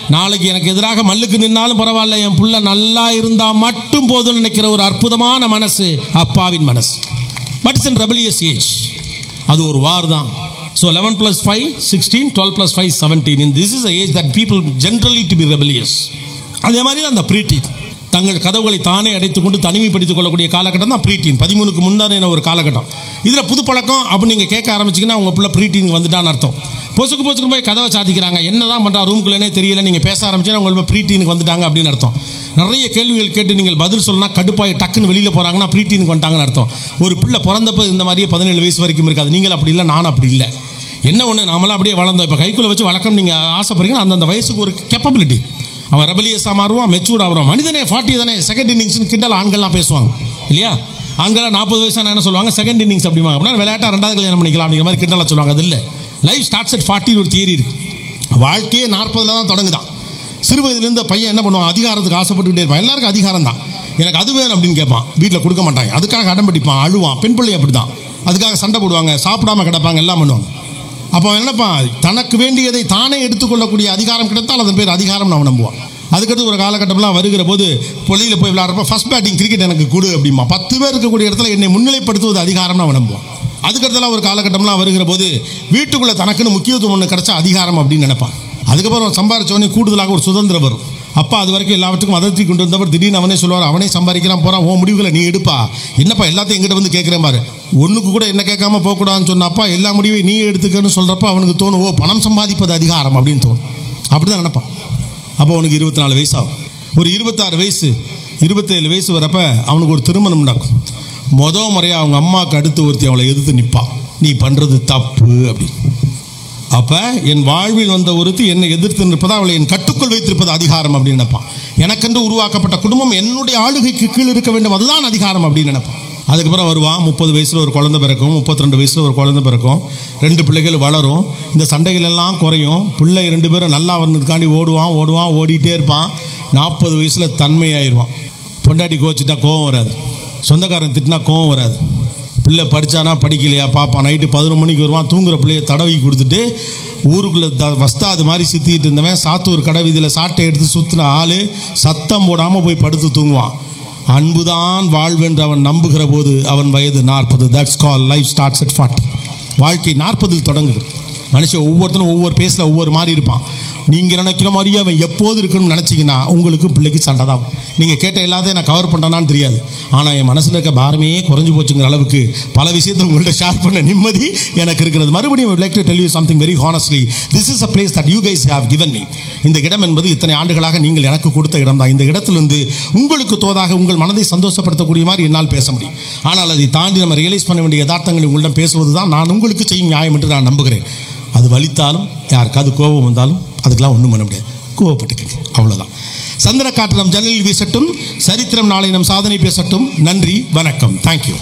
நாளைக்கு எனக்கு எதிராக மல்லுக்கு நின்னாலும் பரவாயில்ல என் புள்ள நல்லா இருந்தா மட்டும் போதும் நினைக்கிற ஒரு அற்புதமான மனசு அப்பாவின் மனசு but it's in rebellious age அது ஒரு வார் தான் so eleven plus five sixteen twelve plus five seventeen in this is age that people generally to be rebellious அதே மாதிரி தான் அந்த ப்ரீட்டீன் தங்கள் கதவுகளை தானே அடைத்துக் கொண்டு தனிமைப்படுத்திக் கொள்ளக்கூடிய காலகட்டம் தான் ப்ரீட்டீன் பதிமூணுக்கு முந்தான ஒரு காலகட்டம் இதில் புது பழக்கம் அப்படி நீங்கள் கேட்க ஆரம்பிச்சிங்கன்னா உங்கள் பிள்ளை ப்ரீட்டீன் வந்துட்டான்னு அர்த்தம் பொசுக்கு பொசுக்கு போய் கதவை சாத்திக்கிறாங்க என்ன தான் பண்ணுறா ரூம்குள்ளேனே தெரியல நீங்கள் பேச ஆரம்பிச்சா உங்கள் ப்ரீட்டீனுக்கு வந்துட்டாங்க அப்படின்னு அர்த்தம் நிறைய கேள்விகள் கேட்டு நீங்கள் பதில் சொல்லனா கடுப்பாய் டக்குன்னு வெளியில் போகிறாங்கன்னா ப்ரீட்டீனுக்கு வந்துட்டாங்கன்னு அர்த்தம் ஒரு பிள்ளை பிறந்தப்ப இந்த மாதிரியே பதினேழு வயசு வரைக்கும் இருக்காது நீங்கள் அப்படி இல்லை நான் அப்படி இல்லை என்ன ஒன்று நாமெல்லாம் அப்படியே வளர்ந்தோம் இப்போ கைக்குள்ளே வச்சு வளர்க்கணும் நீங்கள் ஆசைப்படுறீங்கன்னா அந்தந்த வயசுக்கு ஒரு கேப்பபிலிட்டி அவன் ரெபலியஸாக மாறுவான் மெச்சூர்ட் ஆகிறான் மனிதனே ஃபார்ட்டி தானே செகண்ட் இன்னிங்ஸ்னு கிண்டல் ஆண்கள்லாம் பேசுவாங்க இல்லையா ஆண்களாக நாற்பது வயசான என்ன சொல்லுவாங்க செகண்ட் இன்னிங்ஸ் அப்படிவாங்க அப்படின்னா விளையாட்டா ரெண்டாவது கல்யாணம் பண்ணிக்கலாம் அப்படிங்கிற மாதிரி கிண்டலாக சொல்லுவாங்க அது இல்லை லைஃப் ஸ்டார்ட்ஸ் அட் ஃபார்ட்டி ஒரு தியரி இருக்கு வாழ்க்கையே நாற்பதுல தான் தொடங்குதான் சிறு வயதுலேருந்து பையன் என்ன பண்ணுவான் அதிகாரத்துக்கு ஆசைப்பட்டுக்கிட்டே இருப்பான் எல்லாருக்கும் அதிகாரம் தான் எனக்கு அது வேணும் அப்படின்னு கேட்பான் வீட்டில் கொடுக்க மாட்டாங்க அதுக்காக அடம் பிடிப்பான் அழுவான் பெண் பிள்ளை அப்படி தான் அதுக்காக சண்டை போடுவாங்க சாப்பிடாம கிடப்பாங்க எல்லாம் பண்ணுவாங்க அப்போ அவன் என்னப்பான் தனக்கு வேண்டியதை தானே எடுத்துக்கொள்ளக்கூடிய அதிகாரம் கிடைத்தால் அதன் பேர் அதிகாரம் அவன் நம்புவான் அதுக்கடுத்து ஒரு காலகட்டம்லாம் வருகிற போது பொலியில் போய் விளையாடுறப்ப ஃபர்ஸ்ட் பேட்டிங் கிரிக்கெட் எனக்கு கொடு அப்படிமா பத்து பேர் இருக்கக்கூடிய இடத்துல என்னை முன்னிலைப்படுத்துவது அதிகாரம்னு அவன் நம்புவான் அதுக்கடுத்தலாம் ஒரு காலகட்டம்லாம் வருகிற போது வீட்டுக்குள்ளே தனக்குன்னு முக்கியத்துவம் ஒன்று கிடைச்சா அதிகாரம் அப்படின்னு நினைப்பான் அதுக்கப்புறம் சம்பாரிச்சவனே கூடுதலாக ஒரு சுதந்திரம் வரும் அப்பா அது வரைக்கும் எல்லாவற்றுக்கும் அதர்த்தி கொண்டு வந்தவர் திடீர்னு அவனே சொல்லுவார் அவனே சம்பாதிக்கிறான் போகிறான் உன் முடிவுகளை நீ எடுப்பா என்னப்பா எல்லாத்தையும் எங்கிட்ட வந்து கேட்குறேன் பாரு ஒன்றுக்கு கூட என்ன கேட்காம போகக்கூடாதுன்னு சொன்ன அப்பா எல்லா முடிவையும் நீ எடுத்துக்கன்னு சொல்கிறப்ப அவனுக்கு தோணும் ஓ பணம் சம்பாதிப்பது அதிகாரம் அப்படின்னு தோணும் அப்படி தான் நினைப்பான் அப்போ அவனுக்கு இருபத்தி நாலு வயசு ஆகும் ஒரு இருபத்தாறு வயசு இருபத்தேழு வயசு வரப்ப அவனுக்கு ஒரு திருமணம் நடக்கும் முத முறையாக அவங்க அம்மாவுக்கு அடுத்து ஒருத்தி அவளை எதிர்த்து நிற்பான் நீ பண்ணுறது தப்பு அப்படின்னு அப்போ என் வாழ்வில் வந்த ஒருத்தி என்னை எதிர்த்து நிற்பதா அவளை என் கட்டுக்குள் வைத்திருப்பது அதிகாரம் அப்படின்னு நினைப்பான் எனக்கென்று உருவாக்கப்பட்ட குடும்பம் என்னுடைய ஆளுகைக்கு கீழ் இருக்க வேண்டும் அதுதான் அதிகாரம் அப்படின்னு நினைப்பான் அதுக்கப்புறம் வருவான் முப்பது வயசில் ஒரு குழந்தை பிறக்கும் முப்பத்தி ரெண்டு வயசில் ஒரு குழந்தை பிறக்கும் ரெண்டு பிள்ளைகள் வளரும் இந்த சண்டைகள் எல்லாம் குறையும் பிள்ளை ரெண்டு பேரும் நல்லா வந்ததுக்காண்டி ஓடுவான் ஓடுவான் ஓடிட்டே இருப்பான் நாற்பது வயசில் தன்மையாயிருவான் பொண்டாட்டி கோச்சிட்டா கோவம் வராது சொந்தக்காரன் திட்டினா கோவம் வராது பிள்ளை படித்தானா படிக்கலையா பாப்பான் நைட்டு பதினொரு மணிக்கு வருவான் தூங்குற பிள்ளைய தடவி கொடுத்துட்டு ஊருக்குள்ளே த வஸ்தாது மாதிரி சுற்றிட்டு இருந்தவன் சாத்தூர் கடை வீதியில் சாட்டை எடுத்து சுற்றின ஆள் சத்தம் போடாமல் போய் படுத்து தூங்குவான் அன்புதான் வாழ்வென்று அவன் நம்புகிற போது அவன் வயது நாற்பது that's call life starts at forty வாழ்க்கை நாற்பதில் தொடங்குது மனுஷன் ஒவ்வொருத்தனும் ஒவ்வொரு பேஸில் ஒவ்வொரு மாதிரி இருப்பான் நீங்கள் நினைக்கிற மாதிரியே அவன் எப்போது இருக்கணும்னு நினச்சிங்கன்னா உங்களுக்கு பிள்ளைக்கு சண்டை தான் நீங்கள் கேட்ட எல்லாத்தையும் நான் கவர் பண்ணனான்னு தெரியாது ஆனால் என் மனசில் இருக்க பாரமே குறைஞ்சு போச்சுங்கிற அளவுக்கு பல விஷயத்தை உங்கள்கிட்ட ஷேர் பண்ண நிம்மதி எனக்கு இருக்கிறது மறுபடியும் like to tell you something very honestly this is a place that you guys have given me இந்த இடம் என்பது இத்தனை ஆண்டுகளாக நீங்கள் எனக்கு கொடுத்த இடம் தான் இந்த இடத்திலிருந்து உங்களுக்கு தோதாக உங்கள் மனதை சந்தோஷப்படுத்தக்கூடிய மாதிரி என்னால் பேச முடியும் ஆனால் அதை தாண்டி நம்ம ரியலைஸ் பண்ண வேண்டிய யதார்த்தங்களை உங்களிடம் பேசுவது தான் நான் உங்களுக்கு செய்யும் நியாயம் என்று நான் நம்புகிறேன் அது வலித்தாலும் யாருக்காவது கோபம் வந்தாலும் அதுக்கெல்லாம் ஒன்றும் பண்ண முடியாது கோவப்பட்டுக்கங்க அவ்வளோதான் சந்திர காற்று நம் ஜன்னலில் வீசட்டும் சரித்திரம் நாளை நம் சாதனை பேசட்டும் நன்றி வணக்கம் தேங்க்யூ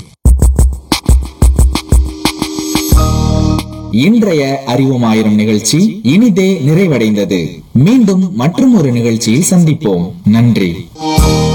இன்றைய அறிவோம் ஆயிரம் நிகழ்ச்சி இனிதே நிறைவடைந்தது மீண்டும் மற்றும் ஒரு நிகழ்ச்சியில் சந்திப்போம் நன்றி